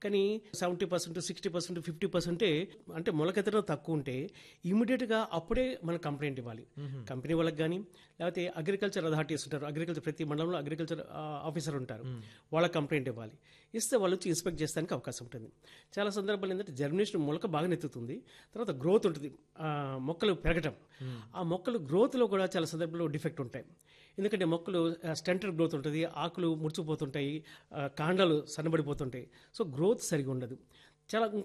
కానీ seventy percent sixty percent fifty పర్సెంటే అంటే మొలకెత్తడం తక్కువ ఉంటే ఇమీడియట్గా అప్పుడే మనం కంప్లైంట్ ఇవ్వాలి కంపెనీ వాళ్ళకి కానీ లేకపోతే అగ్రికల్చర్ అథారిటీస్ ఉంటారు అగ్రికల్చర్ ప్రతి మండలంలో అగ్రికల్చర్ ఆఫీసర్ ఉంటారు వాళ్ళకి కంప్లైంట్ ఇవ్వాలి ఇస్తే వాళ్ళు వచ్చి ఇన్స్పెక్ట్ చేస్తానికి అవకాశం ఉంటుంది చాలా సందర్భాలు ఏంటంటే జర్మినేషన్ మొలక బాగా నెత్తుతుంది తర్వాత గ్రోత్ ఉంటుంది ఆ, మొక్కలు పెరగటం ఆ మొక్కలు గ్రోత్లో కూడా చాలా సందర్భాల్లో డిఫెక్ట్ ఉంటాయి ఎందుకంటే మొక్కలు స్టెంటెడ్ గ్రోత్ ఉంటుంది ఆకులు ముడుచుకుపోతుంటాయి ఆ, కాండాలు సన్నబడిపోతుంటాయి సో గ్రోత్ సరిగా ఉండదు చాలా